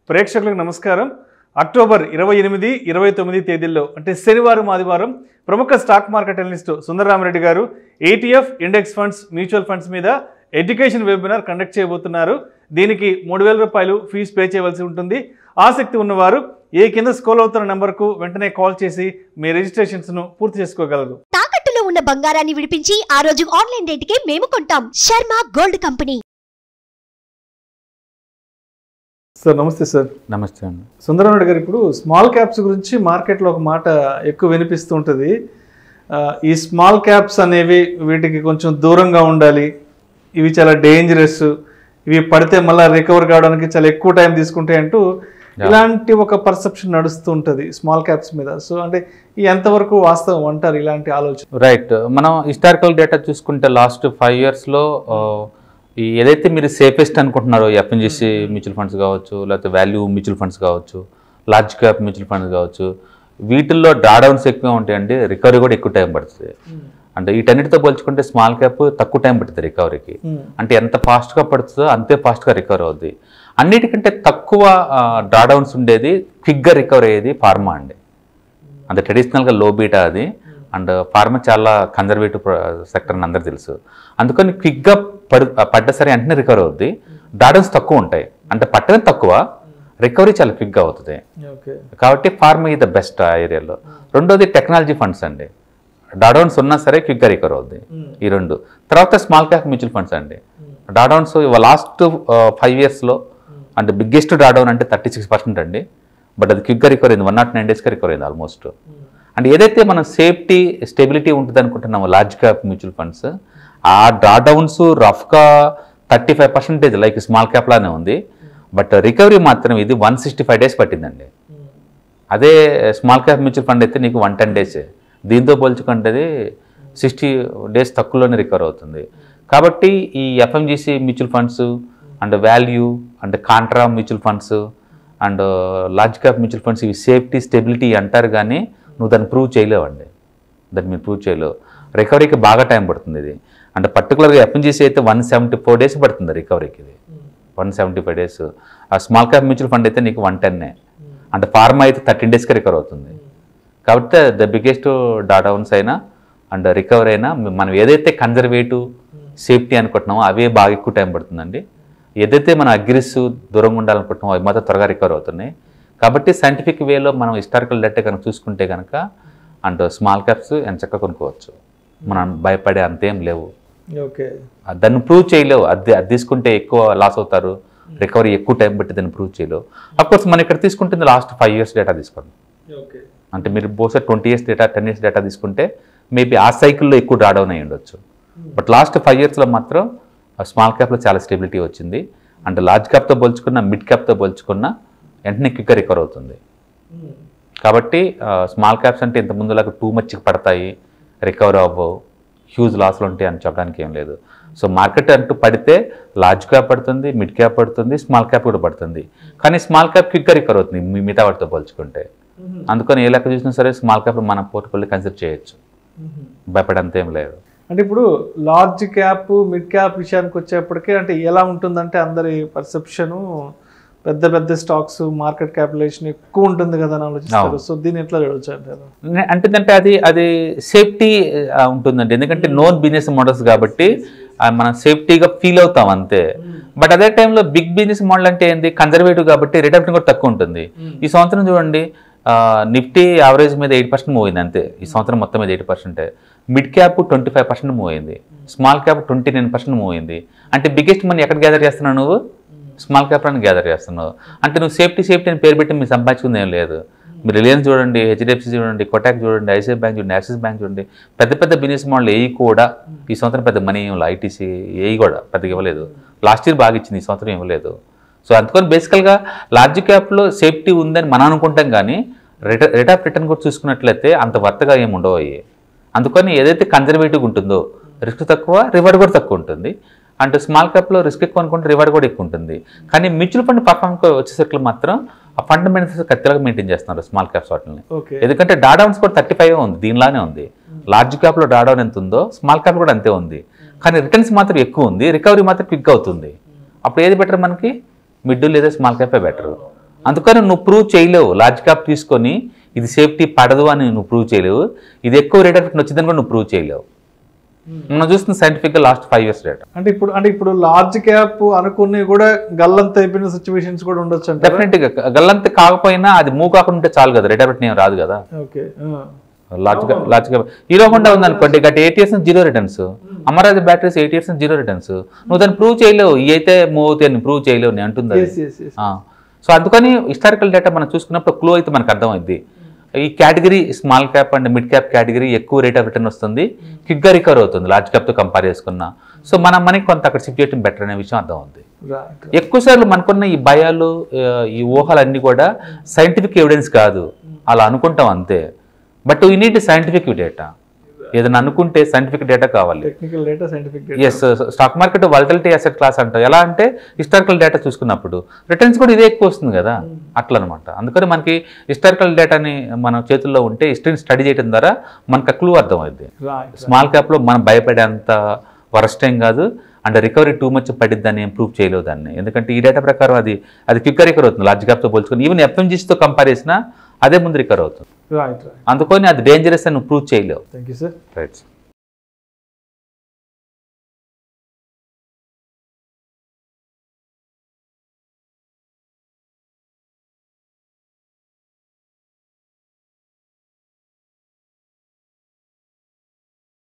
ప్రేక్షకులకు నమస్కారం అక్టోబర్ ఇరవై ఎనిమిది ఇరవై తొమ్మిది తేదీల్లో అంటే శనివారం ఆదివారం ప్రముఖ స్టాక్ మార్కెట్ అనలిస్ట్ సుందరరామరెడ్డి గారు ETF index funds mutual funds మీద ఎడ్యుకేషన్ వెబినార్ కండక్ట్ చేయబోతున్నారు దీనికి మూడు వేల రూపాయలు ఫీజు పే చేయవలసి ఉంటుంది ఆసక్తి ఉన్నవారు ఏ కింద స్కోల్ అవుతున్న నెంబర్కు వెంటనే కాల్ చేసి మీ రిజిస్ట్రేషన్స్ను పూర్తి చేసుకోగలరు తాకట్టులో ఉన్న బంగారాన్ని విడిపించి ఆ రోజు ఆన్లైన్ రేటుకే మేము కొంటాం శర్మ గోల్డ్ కంపెనీ సార్ నమస్తే సార్ నమస్తే అండి సుందరరామరెడ్డి గారు ఇప్పుడు స్మాల్ క్యాప్స్ గురించి మార్కెట్లో ఒక మాట ఎక్కువ వినిపిస్తూ ఉంటుంది ఆ, ఈ స్మాల్ క్యాప్స్ అనేవి వీటికి కొంచెం దూరంగా ఉండాలి ఇవి చాలా డేంజరస్ ఇవి పడితే మళ్ళీ రికవర్ కావడానికి చాలా ఎక్కువ టైం తీసుకుంటాయి అంటూ ఇలాంటి ఒక పర్సెప్షన్ నడుస్తూ ఉంటుంది స్మాల్ క్యాప్స్ మీద సో అంటే ఈ ఎంతవరకు వాస్తవం అంటారు ఇలాంటి ఆలోచన రైట్ మనం హిస్టారికల్ డేటా చూసుకుంటే లాస్ట్ ఫైవ్ ఇయర్స్లో ఈ ఏదైతే మీరు సేఫెస్ట్ అనుకుంటున్నారో ఎఫ్ఎన్జిసి మ్యూచువల్ ఫండ్స్ కావచ్చు లేకపోతే వాల్యూ మ్యూచువల్ ఫండ్స్ కావచ్చు లార్జ్ క్యాప్ మ్యూచువల్ ఫండ్స్ కావచ్చు వీటిల్లో డ్రాడౌన్స్ ఎక్కువ ఉంటాయండి రికవరీ కూడా ఎక్కువ టైం పడుతుంది అంటే వీటన్నిటితో పోల్చుకుంటే స్మాల్ క్యాప్ తక్కువ టైం పడుతుంది రికవరీకి అంటే ఎంత ఫాస్ట్గా పడుతుందో అంతే ఫాస్ట్గా రికవర్ అవుద్ది అన్నిటికంటే తక్కువ డ్రాడౌన్స్ ఉండేది క్విక్గా రికవర్ అయ్యేది ఫార్మా అండి అంటే ట్రెడిషనల్గా లో బీటా అది అండ్ ఫార్మా చాలా కన్జర్వేటివ్ సెక్టర్ అని అందరికీ తెలుసు అందుకని క్విక్గా పడు పడ్డ సరే వెంటనే రికవర్ అవుద్ది డాడన్స్ తక్కువ ఉంటాయి అంటే పట్టడం తక్కువ రికవరీ చాలా క్విక్గా అవుతుంది ఓకే కాబట్టి ఫార్మా ఈ ద బెస్ట్ ఆ ఏరియాలో రెండోది టెక్నాలజీ ఫండ్స్ అండి డాడౌన్స్ ఉన్నా సరే క్విక్గా రికవర్ అవుద్ది ఈ రెండు తర్వాత స్మాల్ క్యాప్ మ్యూచువల్ ఫండ్స్ అండి డాడౌన్స్ లాస్ట్ ఫైవ్ ఇయర్స్లో అంటే బిగ్గెస్ట్ డాడౌన్ అంటే థర్టీ సిక్స్ పర్సెంట్ అండి బట్ అది క్విక్గా రికవర్ అయింది వన్ నాట్ నైన్ డేస్గా రికవర్ అయింది ఆల్మోస్ట్ అండ్ ఏదైతే మనం సేఫ్టీ స్టెబిలిటీ ఉంటుంది అనుకుంటున్నామో లార్జ్ క్యాప్ మ్యూచువల్ ఫండ్స్ ఆ డ్రాడౌన్స్ రఫ్గా thirty five percentage like small cap లానే ఉంది బట్ రికవరీ మాత్రం ఇది వన్ సిక్స్టీ ఫైవ్ డేస్ పట్టిందండి అదే స్మాల్ క్యాప్ మ్యూచువల్ ఫండ్ అయితే నీకు వన్ టెన్ డేసే దీంతో పోల్చుకుంటే సిక్స్టీ డేస్ తక్కువలోనే రికవర్ అవుతుంది కాబట్టి ఈ FMCG mutual funds and value and contra mutual funds and large cap mutual funds ఇవి సేఫ్టీ స్టెబిలిటీ అంటారు కానీ నువ్వు దాన్ని ప్రూవ్ చేయలేవండి దాన్ని మీరు ప్రూవ్ చేయలేవు రికవరీకి బాగా టైం పడుతుంది ఇది అంటే పర్టికులర్గా ఎఫ్ఎంజీసీ అయితే వన్ సెవెంటీ ఫోర్ డేస్ పడుతుంది రికవరీకి ఇది వన్ సెవెంటీ ఫైవ్ డేస్ ఆ స్మాల్ క్యాప్ మ్యూచువల్ ఫండ్ అయితే నీకు వన్ టెన్నే అంటే ఫార్మా అయితే థర్టీన్ డేస్కి రికవర్ అవుతుంది కాబట్టి ద బిగ్గెస్ట్ డాడౌన్స్ అయినా అండ్ రికవర్ అయినా మనం ఏదైతే కన్జర్వేటివ్ సేఫ్టీ అనుకుంటున్నామో అవే బాగా ఎక్కువ టైం పడుతుందండి ఏదైతే మనం అగ్రిస్ దూరంగా ఉండాలనుకుంటున్నామో అవి మాత్రం త్వరగా రికవర్ అవుతున్నాయి కాబట్టి సైంటిఫిక్ వేలో మనం హిస్టారికల్ డేటా కనుక చూసుకుంటే కనుక అండ్ స్మాల్ క్యాప్స్ ఎంచక్క కొనుక్కోవచ్చు మనం భయపడే అంతేం లేవు ఓకే ఆ దాన్ని ప్రూవ్ చేయలేవు అది అది తీసుకుంటే ఎక్కువ లాస్ అవుతారు రికవరీ ఎక్కువ టైం బట్టి దాన్ని ప్రూవ్ చేయలేవు అఫ్కోర్స్ మనం ఇక్కడ తీసుకుంటుంది లాస్ట్ ఫైవ్ ఇయర్స్ డేటా తీసుకోండి ఓకే అంటే మీరు బహుశా twenty years data ten years data తీసుకుంటే మేబీ ఆ సైకిల్లో ఎక్కువ డ్రా డౌన్ అయ్యి ఉండొచ్చు బట్ లాస్ట్ ఫైవ్ ఇయర్స్లో మాత్రం స్మాల్ క్యాప్లో చాలా స్టెబిలిటీ వచ్చింది అంటే లార్జ్ క్యాప్తో పోల్చుకున్న మిడ్ క్యాప్తో పోల్చుకున్న వెంటనే క్విక్గా రికవర్ అవుతుంది కాబట్టి స్మాల్ క్యాప్స్ అంటే ఇంత ముందులాగా టూ మచ్కి పడతాయి రికవర్ అవ్వవు హ్యూజ్ లాస్లు ఉంటాయి అని చెప్పడానికి ఏం లేదు సో మార్కెట్ అంటూ పడితే లార్జ్ క్యాప్ పడుతుంది మిడ్ క్యాప్ పడుతుంది స్మాల్ క్యాప్ కూడా పడుతుంది కానీ స్మాల్ క్యాప్ క్విక్గా రికవర్ అవుతుంది మీ- మిగతా వాటితో పోల్చుకుంటే అందుకని ఏ లెక్క చూసినా సరే స్మాల్ క్యాప్ మన పోర్ట్ఫోలియో కన్సిడర్ చేయొచ్చు భయపడంత ఏం లేదు అంటే ఇప్పుడు లార్జ్ క్యాప్ మిడ్ క్యాప్ విషయానికి వచ్చేప్పటికే అంటే ఎలా ఉంటుందంటే అందరి పర్సెప్షను పెద్ద పెద్ద స్టాక్స్ మార్కెట్ క్యాపిటలేషన్ ఎక్కువ ఉంటుంది కదా అని ఆలోచిస్తారు అవును. సో దీన్ని ఎట్లా చూడొచ్చు అంటారు నే- అంటుందంటే అది అది సేఫ్టీ ఉంటుందండి ఎందుకంటే నోన్ బిజినెస్ మోడల్స్ కాబట్టి ఆ, మనం సేఫ్టీగా ఫీల్ అవుతాం అంతే బట్ అదే టైంలో బిగ్ బిజినెస్ మోడల్ అంటే ఏంది కన్జర్వేటివ్ కాబట్టి రిటర్న్ కూడా తక్కువ ఉంటుంది ఈ సంవత్సరం చూడండి నిఫ్టీ యావరేజ్ మీద ఎయిట్ పర్సెంట్ మూవ్ అయింది అంతే ఈ సంవత్సరం మొత్తం మీద eight percent mid cap twenty five percent move అయింది small cap twenty nine percent move అయింది అంటే బిగ్గెస్ట్ మనీ ఎక్కడ గ్యాదర్ చేస్తున్నావు నువ్వు స్మాల్ క్యాప్ అని గ్యాదర్ చేస్తున్నావు అంటే నువ్వు సేఫ్టీ సేఫ్టీ అని పేరు పెట్టి మీరు సంపాదించుకుంది ఏం లేదు మీరు రిలయన్స్ చూడండి హెచ్డిఎఫ్సి చూడండి కొటాక్ చూడండి ఐసిఐ బ్యాంక్ చూడండి యాక్సిస్ బ్యాంక్ చూడండి పెద్ద పెద్ద బిజినెస్ మోడల్ ఏవి కూడా ఈ సంవత్సరం పెద్ద మనీ ఏం ఐటీసీ ఏవి కూడా పెద్దగా ఇవ్వలేదు లాస్ట్ ఇయర్ బాగా ఇచ్చింది ఈ సంవత్సరం ఇవ్వలేదు సో అందుకని బేసికల్గా లార్జ్ క్యాప్లో సేఫ్టీ ఉందని మనం అనుకుంటాం కానీ రిట రేట్ ఆఫ్ రిటర్న్ కూడా చూసుకున్నట్లయితే అంత వర్తగా ఏమి ఉండవు అవి అందుకని ఏదైతే కన్జర్వేటివ్గా ఉంటుందో రిస్క్ తక్కువ రివార్డ్ కూడా తక్కువ ఉంటుంది అంటే స్మాల్ క్యాప్లో రిస్క్ ఎక్కువ అనుకుంటే రివార్డ్ కూడా ఎక్కువ ఉంటుంది కానీ మ్యూచువల్ ఫండ్ పర్ఫార్మ్ వచ్చేసరికి మాత్రం ఆ ఫండమెంటల్స్ ఖచ్చితంగా మెయింటైన్ చేస్తున్నారు స్మాల్ క్యాప్స్ వాటిని ఓకే ఎందుకంటే డాడౌన్స్ కూడా థర్టీ ఫైవ్ ఉంది దీనిలానే ఉంది లార్జ్ క్యాప్లో డాడౌన్ ఎంత ఉందో స్మాల్ క్యాప్ కూడా అంతే ఉంది కానీ రిటర్న్స్ మాత్రం ఎక్కువ ఉంది రికవరీ మాత్రం క్విక్ అవుతుంది అప్పుడు ఏది బెటర్ మనకి మిడ్ లేదా స్మాల్ క్యాపే బెటర్ అందుకని నువ్వు ప్రూవ్ చేయలేవు లార్జ్ క్యాప్ తీసుకొని ఇది సేఫ్టీ పడదు అని నువ్వు ప్రూవ్ చేయలేవు ఇది ఎక్కువ రేట్ ఆఫ్ రిటర్న్ వచ్చిందని కూడా నువ్వు ప్రూవ్ చేయలేవు మనం చూస్తున్న సైంటిఫిక్గా లాస్ట్ ఫైవ్ ఇయర్స్ డేటా అంటే ఇప్పుడు అంటే ఇప్పుడు లార్జ్ క్యాప్ అనుకుని కూడా గల్లంత అయిపోయిన సిచ్యువేషన్స్ కూడా ఉండొచ్చు అంటే డెఫినెట్గా గల్లంత కాకపోయినా అది మూవ్ కాకుండా ఉంటే చాలు కదా రేట్ ఆఫ్ రిటర్న్ ఏం రాదు కదా okay large large cap Hero Honda ఉంది అనుకోండి got eight years zero returns Amara Raja batteries eight years zero returns నువ్వు దాన్ని ప్రూవ్ చేయలేవు ఇవి అయితే మూవ్ అవుతాయి అని ప్రూవ్ చేయలేవు నేను అంటుంది అది. ఎస్ ఎస్ ఎస్ ఆ. సో అందుకని హిస్టారికల్ డేటా మనం చూసుకున్నప్పుడు క్లూ అయితే మనకు అర్థమైంది ఈ category small cap and mid cap category ఎక్కువ రేట్ ఆఫ్ రిటర్న్ వస్తుంది క్విక్గా రికవర్ అవుతుంది లార్జ్ క్యాప్తో కంపేర్ చేసుకున్నా సో మనం మనకి కొంత అక్కడ షిఫ్ట్ చేయడం బెటర్ అనే విషయం అర్థమవుతుంది రైట్ ఎక్కువసార్లు మనకున్న ఈ భయాలు ఆ, ఈ ఊహలన్నీ కూడా సైంటిఫిక్ ఎవిడెన్స్ కాదు అలా అనుకుంటాం అంతే బట్ ఈ నీట్ సైంటిఫిక్ డేటా ఏదైనా అనుకుంటే సైంటిఫిక్ డేటా కావాలి technical data scientific data yes stock market volatility asset class అంటాం ఎలా అంటే హిస్టారికల్ డేటా చూసుకున్నప్పుడు రిటర్న్స్ కూడా ఇదే ఎక్కువ వస్తుంది కదా అట్లా అనమాట అందుకని మనకి హిస్టారికల్ డేటాని మన చేతుల్లో ఉంటే హిస్టరీని స్టడీ చేయడం ద్వారా మనకు క్లూ అర్థమైంది రైట్ స్మాల్ క్యాప్లో మనం భయపడేంత వరస్ట్ ఏం కాదు అండ్ రికవరీ టూ మచ్ పడిద్దని ప్రూవ్ చేయలేవు దాన్ని ఎందుకంటే ఈ డేటా ప్రకారం అది అది క్విక్గా రికవర్ అవుతుంది లార్జ్ క్యాప్తో పోల్చుకొని ఈవెన్ ఎఫ్ఎంజీస్తో కంపేర్ చేసినా అదే ముందు రికవర్ అవుతుంది రైట్ రైట్ అందుకని అది డేంజరస్ అని ప్రూవ్ చేయలేవు థ్యాంక్ యూ సార్ రైట్